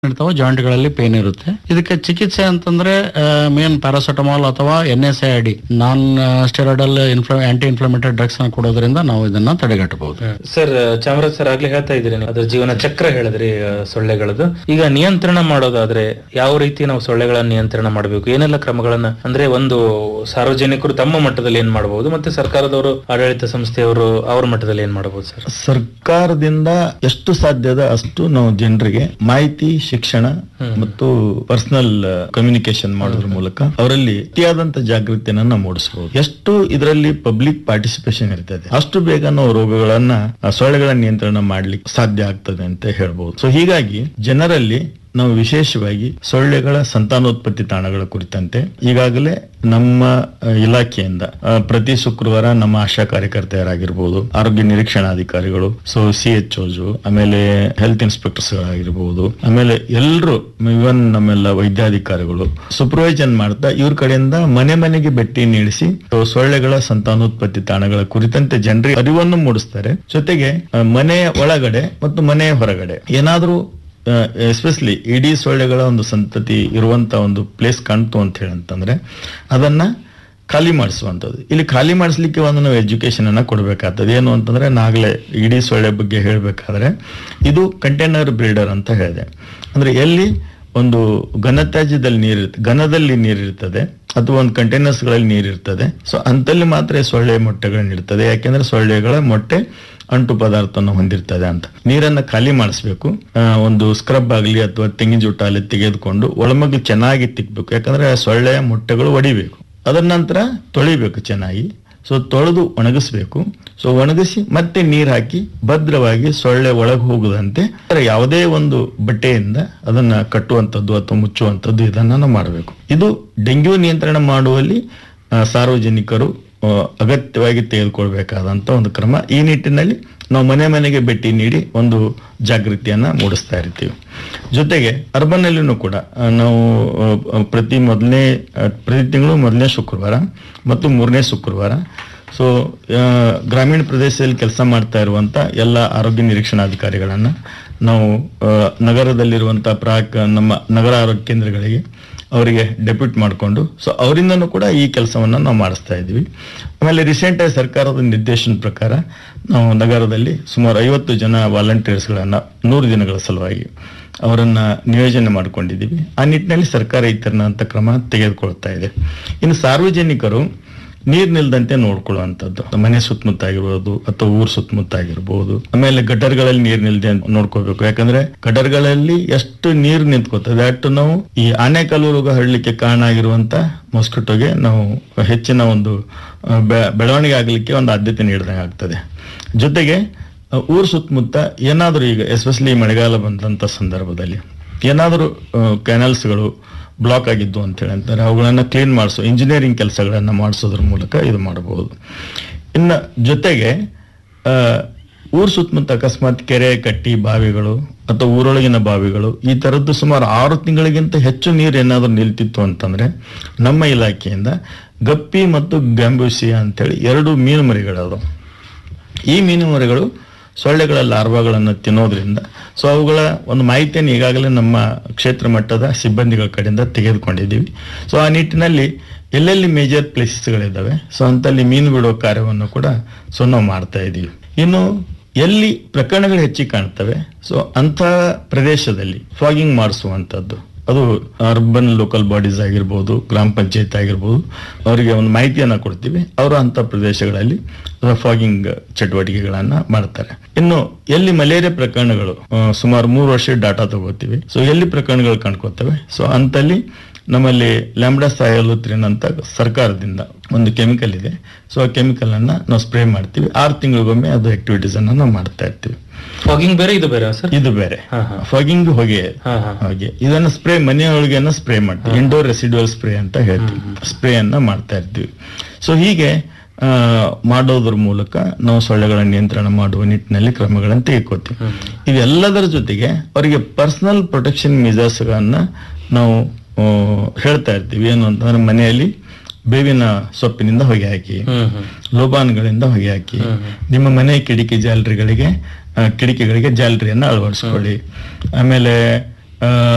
ಇರ್ತಾವ ಜಾಯಿಂಟ್ಗಳಲ್ಲಿ ಪೇನ್ ಇರುತ್ತೆ ಇದಕ್ಕೆ ಚಿಕಿತ್ಸೆ ಅಂತಂದ್ರೆ ಮೇನ್ ಪ್ಯಾರಾಸೆಟಮಾಲ್ ಅಥವಾ N S I D non steroidal anti inflammatory drugs ನ ಕೊಡೋದ್ರಿಂದ ನಾವು ಇದನ್ನ ತಡೆಗಟ್ಟಬಹುದು ಸರ್ ಚಾಮರಾಜ್ ಸರ್ ಆಗ್ಲೇ ಹೇಳ್ತಾ ಇದ್ರಿ ನೀವು ಅದ್ರ ಜೀವನ ಚಕ್ರ ಹೇಳಿದ್ರಿ ಆ, ಸೊಳ್ಳೆಗಳದ್ದು ಈಗ ನಿಯಂತ್ರಣ ಮಾಡೋದಾದ್ರೆ ಯಾವ ರೀತಿ ನಾವು ಸೊಳ್ಳೆಗಳನ್ನ ನಿಯಂತ್ರಣ ಮಾಡಬೇಕು ಏನೆಲ್ಲ ಕ್ರಮಗಳನ್ನ ಅಂದ್ರೆ ಒಂದು ಸಾರ್ವಜನಿಕರು ತಮ್ಮ ಮಟ್ಟದಲ್ಲಿ ಏನ್ ಮಾಡಬಹುದು ಮತ್ತೆ ಸರ್ಕಾರದವರು ಆಡಳಿತ ಸಂಸ್ಥೆಯವರು ಅವ್ರ ಮಟ್ಟದಲ್ಲಿ ಏನ್ ಮಾಡಬಹುದು ಸರ್ ಸರ್ಕಾರದಿಂದ ಎಷ್ಟು ಸಾಧ್ಯದ ಅಷ್ಟು ನಾವು ಜನರಿಗೆ ಮಾಹಿತಿ ಶಿಕ್ಷಣ ಮತ್ತು ಪರ್ಸನಲ್ ಕಮ್ಯುನಿಕೇಶನ್ ಮಾಡೋದ್ರ ಮೂಲಕ ಅವರಲ್ಲಿ ಅತಿಯಾದಂತ ಜಾಗೃತಿಯನ್ನ ನಾವು ಮೂಡಿಸಬಹುದು ಎಷ್ಟು ಇದರಲ್ಲಿ ಪಬ್ಲಿಕ್ ಪಾರ್ಟಿಸಿಪೇಷನ್ ಇರ್ತದೆ ಅಷ್ಟು ಬೇಗ ನಾವು ರೋಗಗಳನ್ನ ಆ, ಸೊಳ್ಳೆಗಳ ನಿಯಂತ್ರಣ ಮಾಡ್ಲಿಕ್ಕೆ ಸಾಧ್ಯ ಆಗ್ತದೆ ಅಂತ ಹೇಳ್ಬಹುದು ಸೊ ಹೀಗಾಗಿ ಜನರಲ್ಲಿ ನಾವು ವಿಶೇಷವಾಗಿ ಸೊಳ್ಳೆಗಳ ಸಂತಾನೋತ್ಪತ್ತಿ ತಾಣಗಳ ಕುರಿತಂತೆ ಈಗಾಗಲೇ ನಮ್ಮ ಆ, ಇಲಾಖೆಯಿಂದ ಆ, ಪ್ರತಿ ಶುಕ್ರವಾರ ನಮ್ಮ ಆಶಾ ಕಾರ್ಯಕರ್ತೆಯರಾಗಿರ್ಬೋದು ಆರೋಗ್ಯ ನಿರೀಕ್ಷಣಾಧಿಕಾರಿಗಳು ಸೊ ಸಿ ಎಚ್ ಆಮೇಲೆ ಹೆಲ್ತ್ ಇನ್ಸ್ಪೆಕ್ಟರ್ಸ್ ಗಳಾಗಿರ್ಬೋದು ಆಮೇಲೆ ಎಲ್ಲರೂ ಇವನ್ ನಮ್ಮೆಲ್ಲ ವೈದ್ಯಾಧಿಕಾರಿಗಳು ಸೂಪರ್ವೈಸನ್ ಮಾಡ್ತಾ ಇವ್ರ ಕಡೆಯಿಂದ ಮನೆ ಮನೆಗೆ ಭೇಟಿ ನೀಡಿಸಿ ಸೊ ಸೊಳ್ಳೆಗಳ ಸಂತಾನೋತ್ಪತ್ತಿ ತಾಣಗಳ ಕುರಿತಂತೆ ಜನರಿಗೆ ಅರಿವನ್ನು ಮೂಡಿಸ್ತಾರೆ ಜೊತೆಗೆ ಆ, ಮನೆಯ ಒಳಗಡೆ ಮತ್ತು ಮನೆಯ ಹೊರಗಡೆ ಏನಾದ್ರೂ ಎಸ್ಪೆಷಲಿ ಇಡೀ ಸೊಳ್ಳೆಗಳ ಒಂದು ಸಂತತಿ ಇರುವಂತ ಒಂದು ಪ್ಲೇಸ್ ಕಾಣ್ತು ಅಂತ ಹೇಳಂತಂದ್ರೆ ಅದನ್ನ ಖಾಲಿ ಮಾಡಿಸುವಂಥದ್ದು ಇಲ್ಲಿ ಖಾಲಿ ಮಾಡಿಸ್ಲಿಕ್ಕೆ ಒಂದು ನಾವು ಎಜುಕೇಶನ್ ಅನ್ನ ಕೊಡಬೇಕಾಗ್ತದೆ ಏನು ಅಂತಂದ್ರೆ ನಾಗಲೇ ಇಡೀ ಸೊಳ್ಳೆ ಬಗ್ಗೆ ಹೇಳಬೇಕಾದ್ರೆ ಇದು ಕಂಟೈನರ್ ಬ್ರೀಡರ್ ಅಂತ ಹೇಳಿದೆ ಅಂದ್ರೆ ಎಲ್ಲಿ ಒಂದು ಘನತ್ಯಾಜ್ಯದಲ್ಲಿ ನೀರಿರುತ್ತೆ ಘನದಲ್ಲಿ ನೀರಿರ್ತದೆ ಅಥವಾ ಒಂದು ಕಂಟೈನರ್ಸ್ ಗಳಲ್ಲಿ ನೀರಿರ್ತದೆ ಸೊ ಅಂತಲ್ಲಿ ಮಾತ್ರ ಈ ಸೊಳ್ಳೆ ಮೊಟ್ಟೆಗಳನ್ನ ಇಡ್ತದೆ ಯಾಕೆಂದ್ರೆ ಸೊಳ್ಳೆಗಳ ಮೊಟ್ಟೆ ಅಂಟು ಪದಾರ್ಥವನ್ನು ಹೊಂದಿರ್ತದೆ ಅಂತ ನೀರನ್ನ ಖಾಲಿ ಮಾಡಿಸ್ಬೇಕು ಆ, ಒಂದು ಸ್ಕ್ರಬ್ ಆಗಲಿ ಅಥವಾ ತೆಂಗಿನ ಜುಟ್ಟ ಅಲ್ಲಿ ತೆಗೆದುಕೊಂಡು ಒಳಮಗ್ಲು ಚೆನ್ನಾಗಿ ತಿಕ್ಬೇಕು ಯಾಕಂದ್ರೆ ಆ ಸೊಳ್ಳೆಯ ಮೊಟ್ಟೆಗಳು ಒಡಿಬೇಕು ಅದರ ನಂತರ ತೊಳಿಬೇಕು ಚೆನ್ನಾಗಿ ಸೊ ತೊಳೆದು ಒಣಗಿಸ್ಬೇಕು ಸೊ ಒಣಗಿಸಿ ಮತ್ತೆ ನೀರು ಹಾಕಿ ಭದ್ರವಾಗಿ ಸೊಳ್ಳೆ ಒಳಗೆ ಹೋಗದಂತೆ ಯಾವುದೇ ಒಂದು ಬಟ್ಟೆಯಿಂದ ಅದನ್ನ ಕಟ್ಟುವಂಥದ್ದು ಅಥವಾ ಮುಚ್ಚುವಂಥದ್ದು ಇದನ್ನ ನಾವು ಮಾಡಬೇಕು ಇದು ಡೆಂಗ್ಯೂ ನಿಯಂತ್ರಣ ಮಾಡುವಲ್ಲಿ ಆ, ಸಾರ್ವಜನಿಕರು ಆ, ಅಗತ್ಯವಾಗಿ ತೆಗೆದುಕೊಳ್ಬೇಕಾದಂತ ಒಂದು ಕ್ರಮ ಈ ನಿಟ್ಟಿನಲ್ಲಿ ನಾವು ಮನೆ ಮನೆಗೆ ಭೇಟಿ ನೀಡಿ ಒಂದು ಜಾಗೃತಿಯನ್ನ ಮೂಡಿಸ್ತಾ ಇರ್ತೀವಿ ಜೊತೆಗೆ ಅರ್ಬನ್ ಅಲ್ಲಿನೂ ಕೂಡ ಆ, ನಾವು ಆ, ಪ್ರತಿ ಮೊದಲನೇ ಆ, ಪ್ರತಿ ತಿಂಗಳು ಮೊದಲನೇ ಶುಕ್ರವಾರ ಮತ್ತು ಮೂರನೇ ಶುಕ್ರವಾರ ಸೊ ಗ್ರಾಮೀಣ ಪ್ರದೇಶದಲ್ಲಿ ಕೆಲಸ ಮಾಡ್ತಾ ಇರುವಂತ ಎಲ್ಲ ಆರೋಗ್ಯ ನಿರೀಕ್ಷಣಾಧಿಕಾರಿಗಳನ್ನ ನಾವು ಆ, ನಗರದಲ್ಲಿರುವಂತ ಪ್ರಾಕ್ ನಮ್ಮ ನಗರ ಆರೋಗ್ಯ ಕೇಂದ್ರಗಳಿಗೆ ಅವರಿಗೆ ಡೆಪ್ಯೂಟ್ ಮಾಡಿಕೊಂಡು ಸೊ ಅವರಿಂದನೂ ಕೂಡ ಈ ಕೆಲಸವನ್ನ ನಾವು ಮಾಡಿಸ್ತಾ ಇದ್ವಿ ಆಮೇಲೆ ರೀಸೆಂಟ್ ಆಗಿ ಸರ್ಕಾರದ ನಿರ್ದೇಶನ ಪ್ರಕಾರ ನಾವು ನಗರದಲ್ಲಿ ಸುಮಾರು ಐವತ್ತು ಜನ ವಾಲಂಟಿಯರ್ಸ್ಗಳನ್ನ ನೂರು ದಿನಗಳ ಸಲುವಾಗಿ ಅವರನ್ನ ನಿಯೋಜನೆ ಮಾಡ್ಕೊಂಡಿದ್ದೀವಿ ಆ ನಿಟ್ಟಿನಲ್ಲಿ ಸರ್ಕಾರ ಈ ತರನಂತ ಕ್ರಮ ತೆಗೆದುಕೊಳ್ತಾ ಇದೆ ಇನ್ನು ಸಾರ್ವಜನಿಕರು ನೀರ್ ನಿಲ್ದಂತೆ ನೋಡ್ಕೊಳ್ಳುವಂಥದ್ದು ಮನೆ ಸುತ್ತಮುತ್ತ ಆಗಿರ್ಬೋದು ಅಥವಾ ಊರ್ ಸುತ್ತಮುತ್ತ ಆಗಿರ್ಬೋದು ಆಮೇಲೆ ಗಟರ್ಗಳಲ್ಲಿ ನೀರ್ ನಿಲ್ದೆ ನೋಡ್ಕೋಬೇಕು ಯಾಕಂದ್ರೆ ಗಟರ್ಗಳಲ್ಲಿ ಎಷ್ಟು ನೀರು ನಿಂತ್ಕೋತದೆ ಅಷ್ಟು ನಾವು ಈ ಆನೆಕಲ್ಲು ರೋಗ ಹರಡಲಿಕ್ಕೆ ಕಾರಣ ಆಗಿರುವಂತ ಮೊಸ್ಕಿಟೋಗೆ ನಾವು ಹೆಚ್ಚಿನ ಒಂದು ಆ, ಬೆ- ಬೆಳವಣಿಗೆ ಆಗ್ಲಿಕ್ಕೆ ಒಂದು ಆದ್ಯತೆ ನೀಡಿದಂಗೆ ಆಗ್ತದೆ ಜೊತೆಗೆ ಆ, ಊರ್ ಸುತ್ತಮುತ್ತ ಏನಾದರೂ ಈಗ ಎಸ್ಪೆಷಲಿ ಮಳೆಗಾಲ ಬಂದಂತ ಸಂದರ್ಭದಲ್ಲಿ ಏನಾದರೂ ಕೆನಲ್ಸ್ಗಳು ಬ್ಲಾಕ್ ಆಗಿದ್ದು ಅಂತ ಹೇಳಿ ಅಂತಾರೆ ಅವುಗಳನ್ನ ಕ್ಲೀನ್ ಮಾಡಿಸೋ ಇಂಜಿನಿಯರಿಂಗ್ ಕೆಲಸಗಳನ್ನ ಮಾಡಿಸೋದ್ರ ಮೂಲಕ ಇದು ಮಾಡಬಹುದು ಇನ್ನು ಜೊತೆಗೆ ಆ, ಊರ್ ಸುತ್ತಮುತ್ತ ಅಕಸ್ಮಾತ್ ಕೆರೆ ಕಟ್ಟಿ ಬಾವಿಗಳು ಅಥವಾ ಊರೊಳಗಿನ ಬಾವಿಗಳು ಈ ತರದ್ದು ಸುಮಾರು ಆರು ತಿಂಗಳಿಗಿಂತ ಹೆಚ್ಚು ನೀರು ಏನಾದರೂ ನಿಲ್ತಿತ್ತು ಅಂತಂದ್ರೆ ನಮ್ಮ ಇಲಾಖೆಯಿಂದ ಗಪ್ಪಿ ಮತ್ತು ಗ್ಯಾಂಬೂಸಿಯಾ ಅಂತೇಳಿ ಎರಡು ಮೀನು ಮರಿಗಳದು ಈ ಮೀನು ಮರಿಗಳು ಸೊಳ್ಳೆಗಳ ಲಾರ್ವಾಗಳನ್ನು ತಿನ್ನೋದ್ರಿಂದ ಸೊ ಅವುಗಳ ಒಂದು ಮಾಹಿತಿಯನ್ನು ಈಗಾಗಲೇ ನಮ್ಮ ಕ್ಷೇತ್ರ ಮಟ್ಟದ ಸಿಬ್ಬಂದಿಗಳ ಕಡೆಯಿಂದ ತೆಗೆದುಕೊಂಡಿದ್ದೀವಿ ಸೊ ಆ ನಿಟ್ಟಿನಲ್ಲಿ ಎಲ್ಲೆಲ್ಲಿ ಮೇಜರ್ ಪ್ಲೇಸಸ್ಗಳಿದ್ದಾವೆ ಸೊ ಅಂತಲ್ಲಿ ಮೀನು ಬಿಡೋ ಕಾರ್ಯವನ್ನು ಕೂಡ ಸೊ ನಾವು ಮಾಡ್ತಾ ಇದ್ದೀವಿ ಇನ್ನು ಎಲ್ಲಿ ಪ್ರಕರಣಗಳು ಹೆಚ್ಚಿಗೆ ಕಾಣ್ತವೆ ಸೊ ಅಂಥ ಪ್ರದೇಶದಲ್ಲಿ ಫಾಗಿಂಗ್ ಮಾಡಿಸುವಂಥದ್ದು ಅದು ಅರ್ಬನ್ ಲೋಕಲ್ ಬಾಡೀಸ್ ಆಗಿರ್ಬೋದು ಗ್ರಾಮ ಪಂಚಾಯತ್ ಆಗಿರ್ಬೋದು ಅವರಿಗೆ ಒಂದು ಮಾಹಿತಿಯನ್ನ ಕೊಡ್ತೀವಿ ಅವರು ಅಂತ ಪ್ರದೇಶಗಳಲ್ಲಿ ಫಾಗಿಂಗ್ ಚಟುವಟಿಕೆಗಳನ್ನ ಮಾಡ್ತಾರೆ ಇನ್ನು ಎಲ್ಲಿ ಮಲೇರಿಯಾ ಪ್ರಕರಣಗಳು ಆ, ಸುಮಾರು ಮೂರು ವರ್ಷ ಡಾಟಾ ತಗೋತೀವಿ ಸೊ ಎಲ್ಲಿ ಪ್ರಕರಣಗಳು ಕಂಡ್ಕೋತವೆ ಸೊ ಅಂತಲ್ಲಿ ನಮ್ಮಲ್ಲಿ ಲ್ಯಾಂಬ್ಡಾ ಸಾಯಲುತ್ರಿನ್ ಅಂತ ಸರ್ಕಾರದಿಂದ ಒಂದು ಕೆಮಿಕಲ್ ಇದೆ ಸೊ ಆ ಕೆಮಿಕಲ್ ಅನ್ನ ನಾವು ಸ್ಪ್ರೇ ಮಾಡ್ತೀವಿ ಆರು ತಿಂಗಳಿಗೊಮ್ಮೆ ಅದು ಆಕ್ಟಿವಿಟೀಸ್ ಅನ್ನ ನಾವು ಮಾಡ್ತಾ ಇರ್ತೀವಿ ಫಾಗಿಂಗ್ ಬೇರೆ ಇದು ಬೇರೆ ಸರ್ ಇದು ಬೇರೆ ಹಾ, ಹಾ. ಫಾಗಿಂಗ್ ಹೊಗೆ ಹಾ ಹಾ ಹಾಗೆ ಇದನ್ನ ಸ್ಪ್ರೇ ಮನೆಯೊಳಗೆನ ಸ್ಪ್ರೇ ಮಾಡ್ತೀವಿ ಇಂಡೋರ್ ರೆಸಿಡ್ಯೂಯಲ್ ಸ್ಪ್ರೇ ಅಂತ ಹೇಳ್ತೀವಿ ಸ್ಪ್ರೇ ಅನ್ನ ಮಾಡ್ತಾ ಇರ್ತೀವಿ ಸೊ ಹೀಗೆ ಆ, ಮಾಡೋದ್ರ ಮೂಲಕ ನಾವು ಸೊಳ್ಳೆಗಳ ನಿಯಂತ್ರಣ ಮಾಡುವ ನಿಟ್ಟಿನಲ್ಲಿ ಕ್ರಮಗಳನ್ನು ತೆಗೆದುಕೋತೀವಿ ಇವೆಲ್ಲದರ ಜೊತೆಗೆ ಅವರಿಗೆ ಪರ್ಸನಲ್ ಪ್ರೊಟೆಕ್ಷನ್ ಮೆಜರ್ಸ್ ಗಳನ್ನ ನಾವು ಆ, ಹೇಳ್ತಾ ಇರ್ತೀವಿ ಏನು ಅಂತಂದ್ರೆ ಮನೆಯಲ್ಲಿ ಬೇವಿನ ಸೊಪ್ಪಿನಿಂದ ಹೊಗೆ ಹಾಕಿ ಹ್ಮ್ ಹ್ಮ್ ಲೋಬಾನ್ಗಳಿಂದ ಹೊಗೆ ಹಾಕಿ ನಿಮ್ಮ ಮನೆ ಕಿಟಕಿ ಜಾಲರಿಗಳಿಗೆ ಆ, ಕಿಟಕಿಗಳಿಗೆ ಜಾಲರಿಯನ್ನ ಅಳವಡಿಸ್ಕೊಳ್ಳಿ ಆಮೇಲೆ ಆ,